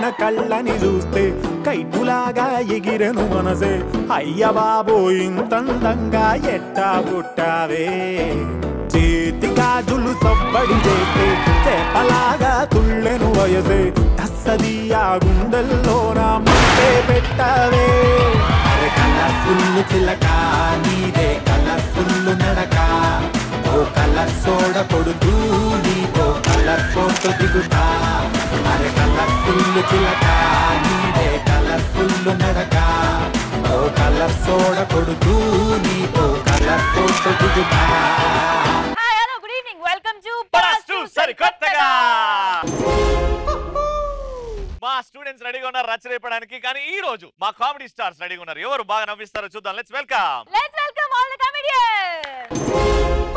కళ్ళని చూస్తే కైటులాగా ఎగిరెను మనసే అయ్య బాబో ఇంతందంగా ఎట్టా పుట్టావే చేతి గాజులు సవ్వడి చేస్తే చేపలాగా తుళ్ళెను వయసే తస్సది ఆ గుండెల్లో నా ముట్టే పెట్టవే అరే కలర్ఫుల్ చిలక నీదే కలర్ఫుల్ నడక ఓ కలర్ సోడ కొడుతూ నీతో కలర్ ఫోటో దిగుతా అరే కలర్ఫుల్ చిలక నీదే కలర్ఫుల్ నడక ఓ కలర్ సోడ కొడుతూ నీతో కలర్ ఫోటో దిగుతా hi hello good evening welcome to past సరికొత్తగా మా స్టూడెంట్స్ రెడీగా ఉన్నారు రచ్చరేపడానికి కానీ ఈ రోజు మా కామెడీ స్టార్స్ రెడీగా ఉన్నారు ఎవరు బాగా నవ్విస్తారో చూద్దాం let's welcome let's welcome all the comedians